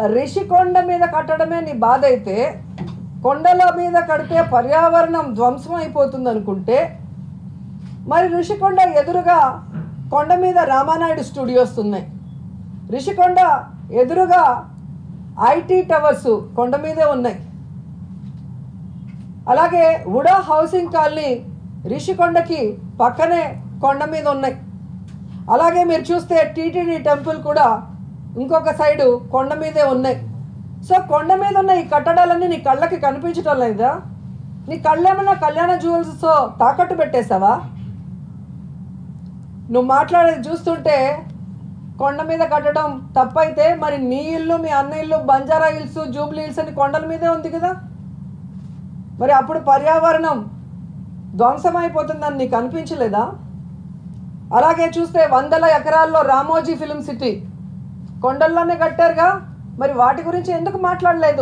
రిషికొండ మీద కట్టడమే నీ బాధ అయితే కొండల మీద కడితే పర్యావరణం ధ్వంసం అయిపోతుంది అనుకుంటే మరి ఋషికొండ ఎదురుగా కొండ మీద రామానాయుడు స్టూడియోస్ ఉన్నాయి రిషికొండ ఎదురుగా ఐటీ టవర్స్ కొండ మీదే ఉన్నాయి అలాగే ఉడా హౌసింగ్ కాలనీ రిషికొండకి పక్కనే కొండ మీద ఉన్నాయి అలాగే మీరు చూస్తే టీటీడీ టెంపుల్ కూడా ఇంకొక సైడు కొండ మీదే ఉన్నాయి సో కొండ మీద ఉన్న ఈ కట్టడాలన్నీ నీ కళ్ళకి కనిపించటం లేదా నీ కళ్ళేమన్నా కళ్యాణ జ్యువెల్స్తో తాకట్టు పెట్టేశావా నువ్వు మాట్లాడేది చూస్తుంటే కొండ మీద కట్టడం తప్పైతే మరి నీ ఇల్లు మీ అన్న ఇల్లు బంజారా హిల్స్ జూబ్లీ హిల్స్ అని కొండల మీదే ఉంది కదా మరి అప్పుడు పర్యావరణం ధ్వంసమైపోతుందని నీకు అనిపించలేదా అలాగే చూస్తే వందల ఎకరాల్లో రామోజీ ఫిలిం సిటీ కొండల్లోనే కట్టారుగా మరి వాటి గురించి ఎందుకు మాట్లాడలేదు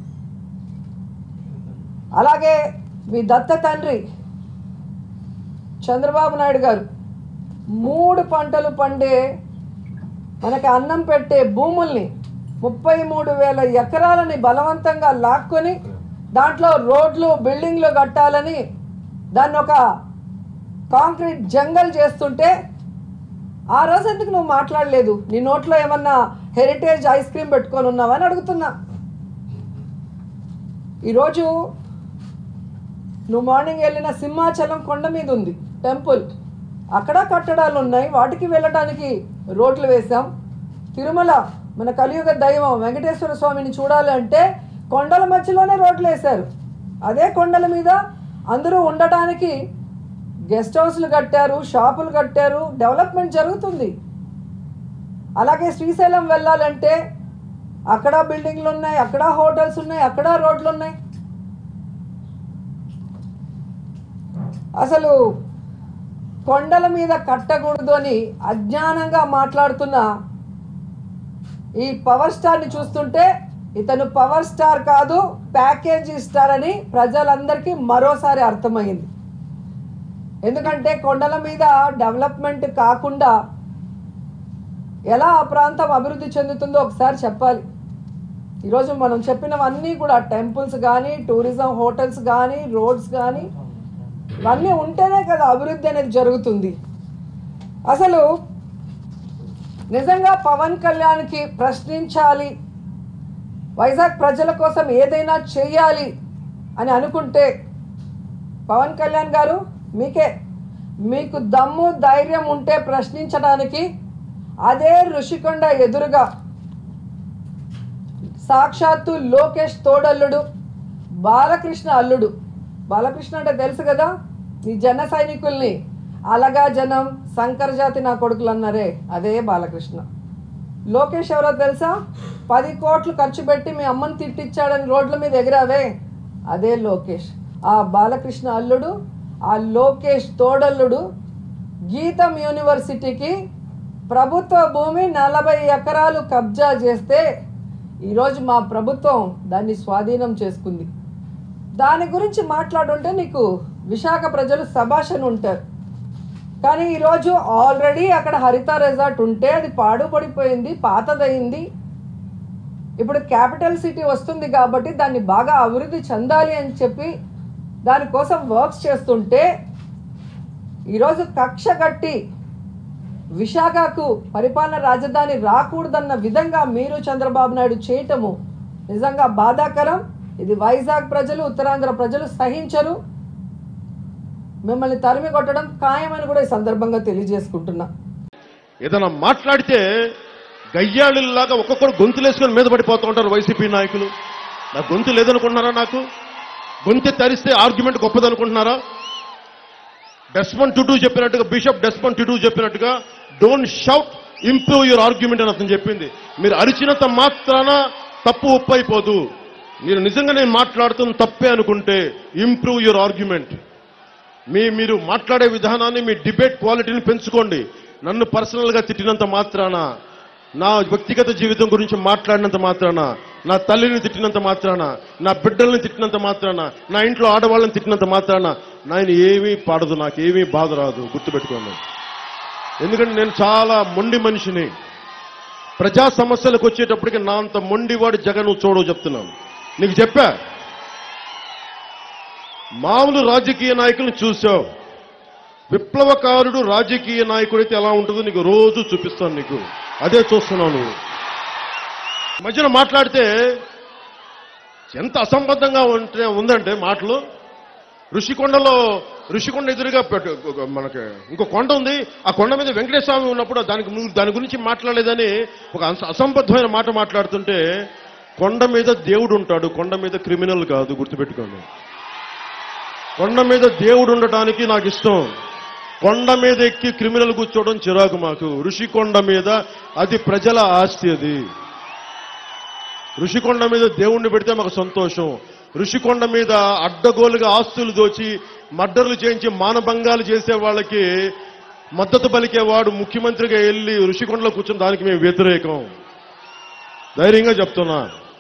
అలాగే మీ దత్త తండ్రి చంద్రబాబు నాయుడు గారు మూడు పంటలు పండే మనకి అన్నం పెట్టే భూముల్ని ముప్పై మూడు వేల ఎకరాలని బలవంతంగా లాక్కొని దాంట్లో రోడ్లు బిల్డింగ్లు కట్టాలని దాన్ని ఒక కాంక్రీట్ జంగల్ చేస్తుంటే ఆ రోజు ఎందుకు నువ్వు మాట్లాడలేదు నీ నోట్లో ఏమన్నా హెరిటేజ్ ఐస్ క్రీమ్ పెట్టుకొని ఉన్నావా అని అడుగుతున్నా ఈరోజు నువ్వు మార్నింగ్ వెళ్ళిన సింహాచలం కొండ మీద ఉంది టెంపుల్ అక్కడ కట్టడాలు ఉన్నాయి వాటికి వెళ్ళటానికి రోడ్లు వేసాం తిరుమల మన కలియుగ దైవం వెంకటేశ్వర స్వామిని చూడాలి అంటే కొండల మధ్యలోనే రోడ్లు వేశారు అదే కొండల మీద అందరూ ఉండటానికి గెస్ట్ హౌస్లు కట్టారు షాపులు కట్టారు డెవలప్మెంట్ జరుగుతుంది అలాగే శ్రీశైలం వెళ్ళాలంటే అక్కడ బిల్డింగ్లు ఉన్నాయి అక్కడ హోటల్స్ ఉన్నాయి అక్కడ రోడ్లు ఉన్నాయి అసలు కొండల మీద కట్టకూడదు అని అజ్ఞానంగా మాట్లాడుతున్న ఈ పవర్ స్టార్ని చూస్తుంటే ఇతను పవర్ స్టార్ కాదు ప్యాకేజీ స్టార్ అని ప్రజలందరికీ మరోసారి అర్థమైంది ఎందుకంటే కొండల మీద డెవలప్మెంట్ కాకుండా ఎలా ఆ ప్రాంతం అభివృద్ధి చెందుతుందో ఒకసారి చెప్పాలి ఈరోజు మనం చెప్పినవన్నీ కూడా టెంపుల్స్ కానీ టూరిజం హోటల్స్ కానీ రోడ్స్ కానీ ఇవన్నీ ఉంటేనే కదా అభివృద్ధి అనేది జరుగుతుంది అసలు నిజంగా పవన్ కళ్యాణ్కి ప్రశ్నించాలి వైజాగ్ ప్రజల కోసం ఏదైనా చేయాలి అని అనుకుంటే పవన్ కళ్యాణ్ గారు మీకే మీకు దమ్ము ధైర్యం ఉంటే ప్రశ్నించడానికి అదే ఋషికొండ ఎదురుగా సాక్షాత్తు లోకేష్ తోడల్లుడు బాలకృష్ణ అల్లుడు బాలకృష్ణ అంటే తెలుసు కదా ఈ జన సైనికుల్ని అలగా జనం శంకర జాతి నా కొడుకులు అన్నారే అదే బాలకృష్ణ లోకేష్ ఎవరో తెలుసా పది కోట్లు ఖర్చు పెట్టి మీ అమ్మని తిట్టిచ్చాడని రోడ్ల మీద ఎగిరావే అదే లోకేష్ ఆ బాలకృష్ణ అల్లుడు ఆ లోకేష్ తోడల్లుడు గీతం యూనివర్సిటీకి ప్రభుత్వ భూమి నలభై ఎకరాలు కబ్జా చేస్తే ఈరోజు మా ప్రభుత్వం దాన్ని స్వాధీనం చేసుకుంది దాని గురించి మాట్లాడుంటే నీకు విశాఖ ప్రజలు సభాషను ఉంటారు కానీ ఈరోజు ఆల్రెడీ అక్కడ హరిత రిసార్ట్ ఉంటే అది పాడుపడిపోయింది పాతదయింది ఇప్పుడు క్యాపిటల్ సిటీ వస్తుంది కాబట్టి దాన్ని బాగా అభివృద్ధి చెందాలి అని చెప్పి దానికోసం వర్క్స్ చేస్తుంటే ఈరోజు కక్ష కట్టి విశాఖకు పరిపాలన రాజధాని రాకూడదన్న విధంగా మీరు చంద్రబాబు నాయుడు చేయటము నిజంగా బాధాకరం ఇది వైజాగ్ ప్రజలు ఉత్తరాంధ్ర ప్రజలు సహించరు మిమ్మల్ని తరిమి కొట్టడం ఖాయమని కూడా ఈ సందర్భంగా తెలియజేసుకుంటున్నా ఏదైనా మాట్లాడితే గయ్యాళిల్లాగా ఒక్కొక్కడు గొంతులేసుకొని మీద పడిపోతూ ఉంటారు వైసీపీ నాయకులు నా గొంతు లేదనుకుంటున్నారా నాకు గొంతు తరిస్తే ఆర్గ్యుమెంట్ గొప్పదనుకుంటున్నారా డెస్మన్ టుటూ చెప్పినట్టుగా బిషప్ డెస్మన్ టుటూ చెప్పినట్టుగా don't shout improve your argument అని అతను చెప్పింది మీరు అరిచినంత మాత్రాన తప్పు ఒప్పు అయిపోదు మీరు నిజంగా నేను మాట్లాడుతున్న తప్పే అనుకుంటే ఇంప్రూవ్ యువర్ ఆర్గ్యుమెంట్ మీ మీరు మాట్లాడే విధానాన్ని మీ డిబేట్ క్వాలిటీని పెంచుకోండి నన్ను పర్సనల్ గా తిట్టినంత మాత్రాన నా వ్యక్తిగత జీవితం గురించి మాట్లాడినంత మాత్రాన నా తల్లిని తిట్టినంత మాత్రాన నా బిడ్డల్ని తిట్టినంత మాత్రాన నా ఇంట్లో ఆడవాళ్ళని తిట్టినంత మాత్రాన నాయన ఏమీ పాడదు నాకు ఏమీ బాధ రాదు గుర్తుపెట్టుకోండి ఎందుకంటే నేను చాలా మొండి మనిషిని ప్రజా సమస్యలకు వచ్చేటప్పటికి నా అంత మొండివాడు జగన్ నువ్వు చూడవు చెప్తున్నాను నీకు చెప్పా మామూలు రాజకీయ నాయకులను చూసావు విప్లవకారుడు రాజకీయ నాయకుడైతే ఎలా ఉంటుందో నీకు రోజు చూపిస్తాను నీకు అదే చూస్తున్నావు నువ్వు ఈ మధ్యన మాట్లాడితే ఎంత అసంబద్ధంగా ఉంటే ఉందంటే మాటలు ఋషికొండలో ఋషికొండ ఎదురుగా పెట్టు- ఒక- మనకి ఇంకో కొండ ఉంది ఆ కొండ మీద వెంకటేశ్వర స్వామి ఉన్నప్పుడు దానికి నువ్వు దాని గురించి మాట్లాడలేదని ఒక అస- అసంబద్ధమైన మాట మాట్లాడుతుంటే కొండ మీద దేవుడు ఉంటాడు కొండ మీద క్రిమినల్ కాదు గుర్తుపెట్టుకోండి కొండ మీద దేవుడు ఉండటానికి నాకు ఇష్టం కొండ మీద ఎక్కి క్రిమినల్ కూర్చోవడం చిరాకు మాకు ఋషికొండ మీద అది ప్రజల ఆస్తి అది ఋషికొండ మీద దేవుణ్ణి పెడితే మాకు సంతోషం ఋషికొండ మీద అడ్డగోలుగా ఆస్తులు దోచి మర్డర్లు చేయించి మానభంగాలు చేసే వాళ్ళకి మద్దతు పలికేవాడు ముఖ్యమంత్రిగా వెళ్ళి ఋషికొండలో కూర్చుని దానికి మేము వ్యతిరేకం ధైర్యంగా చెప్తున్నా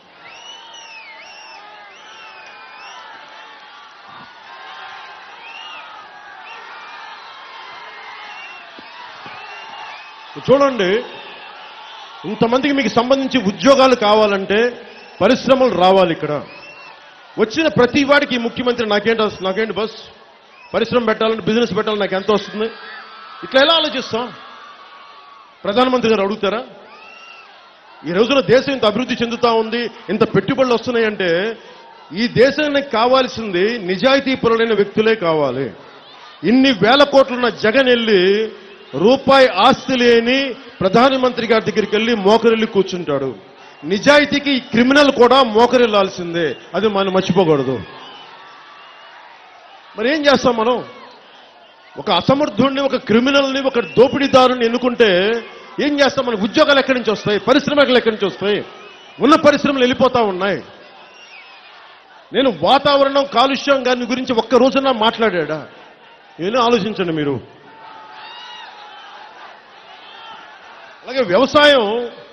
చూడండి ఇంతమందికి మీకు సంబంధించి ఉద్యోగాలు కావాలంటే పరిశ్రమలు రావాలి ఇక్కడ వచ్చిన ప్రతి వాడికి ఈ ముఖ్యమంత్రి నాకేంటి వస్తుంది నాకేంటి బస్ పరిశ్రమ పెట్టాలంటే బిజినెస్ పెట్టాలని నాకు ఎంత వస్తుంది ఇట్లా ఎలా ఆలోచిస్తాం ప్రధానమంత్రి గారు అడుగుతారా ఈ రోజున దేశం ఇంత అభివృద్ధి చెందుతా ఉంది ఇంత పెట్టుబడులు వస్తున్నాయంటే ఈ దేశానికి కావాల్సింది నిజాయితీ పరులైన వ్యక్తులే కావాలి ఇన్ని వేల కోట్లున్న జగన్ వెళ్ళి రూపాయి ఆస్తి లేని ప్రధానమంత్రి గారి దగ్గరికి వెళ్ళి మోకరిల్లి కూర్చుంటాడు నిజాయితీకి ఈ క్రిమినల్ కూడా మోకరిల్లాల్సిందే అది మనం మర్చిపోకూడదు మరి ఏం చేస్తాం మనం ఒక అసమర్థుడిని ఒక క్రిమినల్ని ఒక దోపిడీదారుని ఎన్నుకుంటే ఏం చేస్తాం మనకు ఉద్యోగాలు ఎక్కడి నుంచి వస్తాయి పరిశ్రమలు ఎక్కడి నుంచి వస్తాయి ఉన్న పరిశ్రమలు వెళ్ళిపోతా ఉన్నాయి నేను వాతావరణం కాలుష్యం గారి గురించి ఒక్క రోజున మాట్లాడా నేను ఆలోచించండి మీరు అలాగే వ్యవసాయం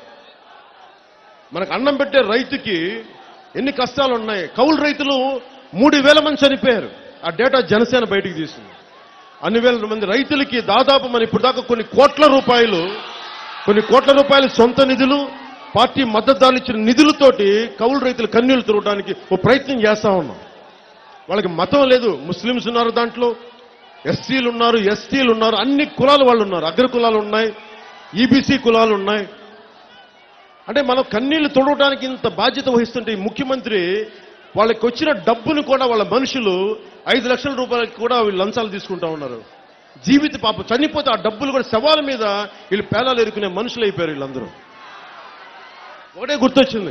మనకు అన్నం పెట్టే రైతుకి ఎన్ని కష్టాలు ఉన్నాయి కౌలు రైతులు మూడు వేల మంది చనిపోయారు ఆ డేటా జనసేన బయటికి తీసింది అన్ని వేల మంది రైతులకి దాదాపు మన ఇప్పుడు దాకా కొన్ని కోట్ల రూపాయలు కొన్ని కోట్ల రూపాయల సొంత నిధులు పార్టీ మద్దతుదారులు ఇచ్చిన నిధులతోటి కౌలు రైతులు కన్నీళ్లు తురవడానికి ఓ ప్రయత్నం చేస్తా ఉన్నాం వాళ్ళకి మతం లేదు ముస్లిమ్స్ ఉన్నారు దాంట్లో ఎస్సీలు ఉన్నారు ఎస్టీలు ఉన్నారు అన్ని కులాలు వాళ్ళు ఉన్నారు అగ్ర కులాలు ఉన్నాయి ఈబీసీ కులాలు ఉన్నాయి అంటే మనం కన్నీళ్లు తొడవడానికి ఇంత బాధ్యత వహిస్తుంటే ఈ ముఖ్యమంత్రి వాళ్ళకి వచ్చిన డబ్బును కూడా వాళ్ళ మనుషులు ఐదు లక్షల రూపాయలకి కూడా వీళ్ళు లంచాలు తీసుకుంటా ఉన్నారు జీవిత పాప చనిపోతే ఆ డబ్బులు కూడా శవాల మీద వీళ్ళు పేలాలు ఎరుకునే మనుషులు అయిపోయారు వీళ్ళందరూ ఒకటే గుర్తొచ్చింది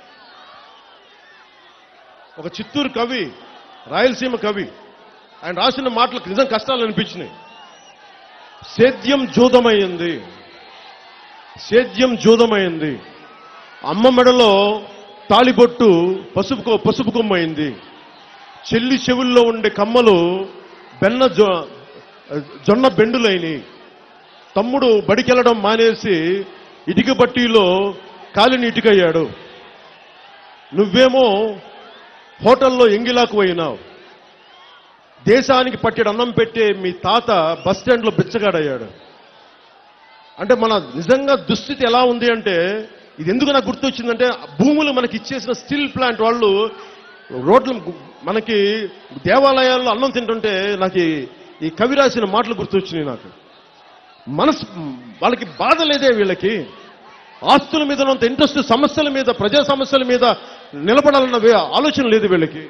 ఒక చిత్తూరు కవి రాయలసీమ కవి ఆయన రాసిన మాటలకు నిజం కష్టాలు అనిపించినాయి సేద్యం జూదమైంది సేద్యం జూదమైంది అమ్మ మెడలో తాళిబొట్టు పసుపు పసుపు కొమ్మైంది చెల్లి చెవుల్లో ఉండే కమ్మలు బెన్న జొ జొన్న బెండులైని తమ్ముడు బడికెళ్ళడం మానేసి ఇటుక బట్టీలో కాలిని ఇటుకయ్యాడు నువ్వేమో హోటల్లో ఎంగిలాకు పోయినావు దేశానికి పట్టెడు అన్నం పెట్టే మీ తాత బస్ స్టాండ్లో బిచ్చగాడయ్యాడు అంటే మన నిజంగా దుస్థితి ఎలా ఉంది అంటే ఇది ఎందుకు నాకు గుర్తొచ్చిందంటే భూములు మనకి ఇచ్చేసిన స్టీల్ ప్లాంట్ వాళ్ళు రోడ్లు మనకి దేవాలయాల్లో అన్నం తింటుంటే నాకు ఈ- ఈ కవి రాసిన మాటలు గుర్తొచ్చినాయి నాకు మనసు వాళ్ళకి బాధ లేదే వీళ్ళకి ఆస్తుల మీద ఉన్నంత ఇంట్రెస్ట్ సమస్యల మీద ప్రజా సమస్యల మీద నిలబడాలన్న వే- ఆలోచన లేదు వీళ్ళకి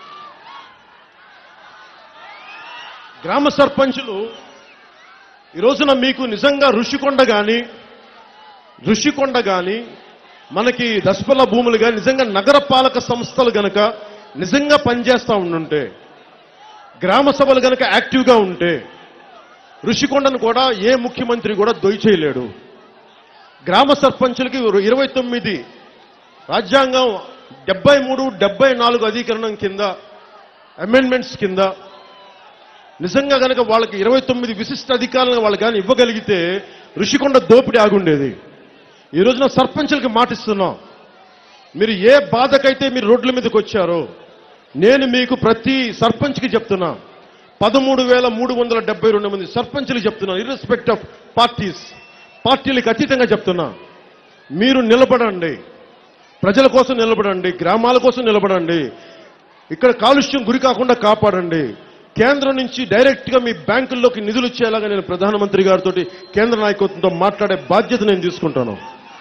గ్రామ సర్పంచులు ఈ రోజున మీకు నిజంగా ఋషికొండ కానీ ఋషికొండ కానీ మనకి దశపల్ల భూములు కానీ నిజంగా నగరపాలక సంస్థలు గనక నిజంగా పనిచేస్తా ఉండుంటే గ్రామ సభలు గనక యాక్టివ్గా ఉంటే ఋషికొండను కూడా ఏ ముఖ్యమంత్రి కూడా దొయ్చేయలేడు గ్రామ సర్పంచులకి ఇరవై తొమ్మిది రాజ్యాంగం డెబ్బై మూడు డెబ్బై నాలుగు అధికరణం కింద అమెండ్మెంట్స్ కింద నిజంగా గనక వాళ్ళకి ఇరవై తొమ్మిది విశిష్ట అధికారులను వాళ్ళు కానీ ఇవ్వగలిగితే ఋషికొండ దోపిడీ ఆగుండేది ఈ రోజున సర్పంచులకి మాటిస్తున్నాం మీరు ఏ బాధకైతే మీరు రోడ్ల మీదకి వచ్చారో నేను మీకు ప్రతి సర్పంచ్కి చెప్తున్నా పదమూడు వేల మూడు వందల డెబ్బై రెండు మంది సర్పంచులు చెప్తున్నాను ఇర్రెస్పెక్ట్ ఆఫ్ పార్టీస్ పార్టీలకు అతీతంగా చెప్తున్నా మీరు నిలబడండి ప్రజల కోసం నిలబడండి గ్రామాల కోసం నిలబడండి ఇక్కడ కాలుష్యం గురి కాకుండా కాపాడండి కేంద్రం నుంచి డైరెక్ట్ గా మీ బ్యాంకుల్లోకి నిధులు ఇచ్చేలాగా నేను ప్రధానమంత్రి గారితో కేంద్ర నాయకత్వంతో మాట్లాడే బాధ్యత నేను తీసుకుంటాను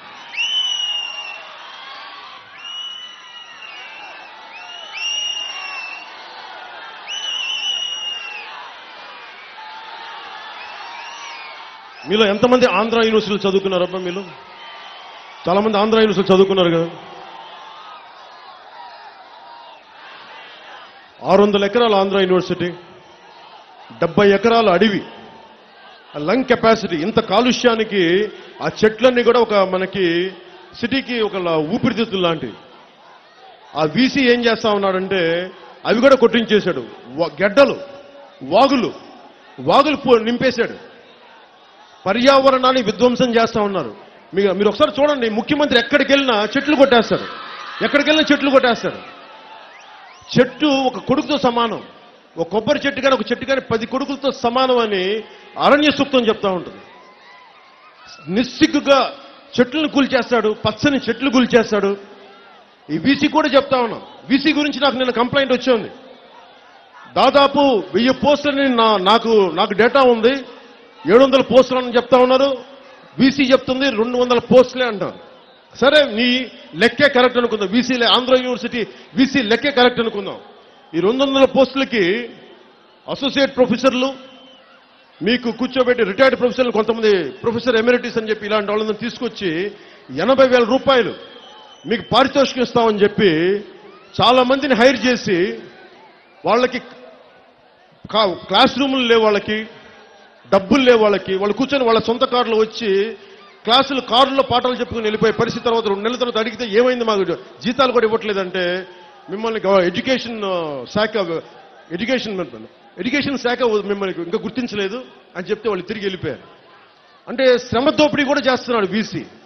మీలో ఎంతమంది ఆంధ్ర యూనివర్సిటీలు చదువుకున్నారబ్బా మీలో చాలా మంది ఆంధ్ర యూనివర్సిటీ చదువుకున్నారు కదా ఆరు వందల ఎకరాల ఆంధ్ర యూనివర్సిటీ డెబ్బై ఎకరాల అడవి ఆ లంగ్ కెపాసిటీ ఇంత కాలుష్యానికి ఆ చెట్లన్నీ కూడా ఒక మనకి సిటీకి ఒక లా- ఊపిరితిత్తులు లాంటివి ఆ వీసీ ఏం చేస్తా ఉన్నాడంటే అవి కూడా కొట్టించేశాడు వా- గెడ్డలు వాగులు వాగులు పో- నింపేశాడు పర్యావరణాన్ని విధ్వంసం చేస్తా ఉన్నారు మీ- మీరు ఒకసారి చూడండి ముఖ్యమంత్రి ఎక్కడికి వెళ్ళినా చెట్లు కొట్టేస్తాడు ఎక్కడికి వెళ్ళినా చెట్లు కొట్టేస్తాడు చెట్టు ఒక కొడుకుతో సమానం ఒక కొబ్బరి చెట్టు కానీ ఒక చెట్టు కానీ పది కొడుకులతో సమానం అని అరణ్య సూక్తం చెప్తా ఉంటుంది నిస్సిగ్గుగా చెట్లను కూల్చేస్తాడు పచ్చని చెట్లు కూల్చేస్తాడు ఈ వీసీ కూడా చెప్తా ఉన్నాం వీసీ గురించి నాకు నిన్న కంప్లైంట్ వచ్చింది దాదాపు వెయ్యి పోస్టులని నా నాకు నాకు డేటా ఉంది ఏడు వందల పోస్టులు అని చెప్తా ఉన్నారు వీసీ చెప్తుంది రెండు వందల పోస్టులే అంటారు సరే నీ లెక్కే కరెక్ట్ అనుకుందాం వీసీ ఆంధ్ర యూనివర్సిటీ వీసీ లెక్కే కరెక్ట్ అనుకుందాం ఈ రెండు వందల పోస్టులకి అసోసియేట్ ప్రొఫెసర్లు మీకు కూర్చోబెట్టి రిటైర్డ్ ప్రొఫెసర్లు కొంతమంది ప్రొఫెసర్ ఎమిరిటీస్ అని చెప్పి ఇలాంటి వాళ్ళని తీసుకొచ్చి ఎనభై వేల రూపాయలు మీకు పారితోషికం ఇస్తామని చెప్పి చాలా మందిని హైర్ చేసి వాళ్ళకి కా- క్లాస్ రూములు లేవు వాళ్ళకి డబ్బులు లేవు వాళ్ళకి వాళ్ళు కూర్చొని వాళ్ళ సొంత కార్లు వచ్చి క్లాసులు కారులో పాఠాలు చెప్పుకుని వెళ్ళిపోయే పరిస్థితి తర్వాత రెండు నెలల తర్వాత అడిగితే ఏమైంది మాకు జీతాలు కూడా ఇవ్వట్లేదంటే మిమ్మల్ని గవ- ఎడ్యుకేషన్ ఆ, శాఖ ఎడ్యుకేషన్ ఎడ్యుకేషన్ శాఖ మిమ్మల్ని ఇంకా గుర్తించలేదు అని చెప్తే వాళ్ళు తిరిగి వెళ్ళిపోయారు అంటే శ్రమ దోపిడీ కూడా చేస్తున్నాడు వీసీ